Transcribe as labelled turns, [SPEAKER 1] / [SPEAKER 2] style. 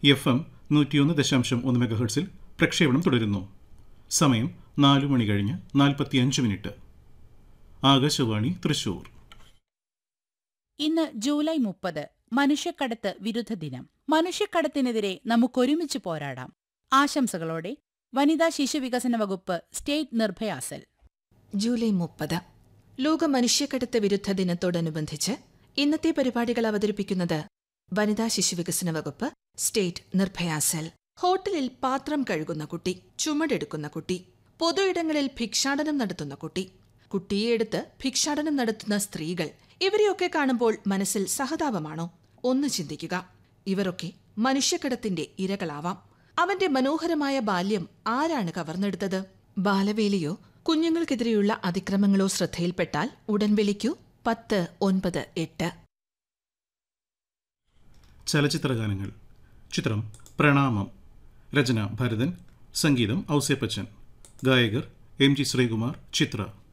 [SPEAKER 1] F M നൂറ്റിയൊന്ന് ദശാംശം ഒന്ന് മെഗാഹെർട്സിൽ പ്രക്ഷേപണം തുടരുന്നു സമയം നാലു മണി കഴിഞ്ഞ് നാൽപ്പത്തിയഞ്ച് മിനിറ്റ് ആകാശവാണി തൃശൂർ
[SPEAKER 2] ഇന്ന് ജൂലൈ മുപ്പത് മനുഷ്യക്കടത്ത് വിരുദ്ധ ദിനം മനുഷ്യക്കടത്തിനെതിരെ നമുക്കൊരുമിച്ച് പോരാടാം ആശംസകളോടെ വനിതാ ശിശു വികസന വകുപ്പ് സ്റ്റേറ്റ് നിർഭയ സെൽ
[SPEAKER 3] ജൂലൈ മുപ്പത് ലോക മനുഷ്യക്കടത്ത് വിരുദ്ധ ദിനത്തോടനുബന്ധിച്ച് ഇന്നത്തെ പരിപാടികൾ അവതരിപ്പിക്കുന്നത് വനിതാ ശിശുവികസന വകുപ്പ് സ്റ്റേറ്റ് നിർഭയ സെൽ ഹോട്ടലിൽ പാത്രം കഴുകുന്ന കുട്ടി ചുമടെടുക്കുന്ന കുട്ടി പൊതുയിടങ്ങളിൽ ഭിക്ഷാടനം നടത്തുന്ന കുട്ടി കുട്ടിയെ എടുത്ത് ഭിക്ഷാടനം നടത്തുന്ന സ്ത്രീകൾ ഇവരെയൊക്കെ കാണുമ്പോൾ മനസ്സിൽ സഹതാപമാണോ ഒന്ന് ചിന്തിക്കുക ഇവരൊക്കെ മനുഷ്യക്കടത്തിന്റെ ഇരകളാവാം അവന്റെ മനോഹരമായ ബാല്യം ആരാണ് കവർന്നെടുത്തത് ബാലവേലിയോ കുഞ്ഞുങ്ങൾക്കെതിരെയുള്ള അതിക്രമങ്ങളോ ശ്രദ്ധയിൽപ്പെട്ടാൽ ഉടൻ വിളിക്കൂ പത്ത് ഒൻപത് എട്ട്
[SPEAKER 1] ചലച്ചിത്രഗാനങ്ങൾ ചിത്രം പ്രണാമം രചന ഭരതൻ സംഗീതം ഔസേപ്പച്ചൻ ഗായകർ എം ജി ശ്രീകുമാർ ചിത്ര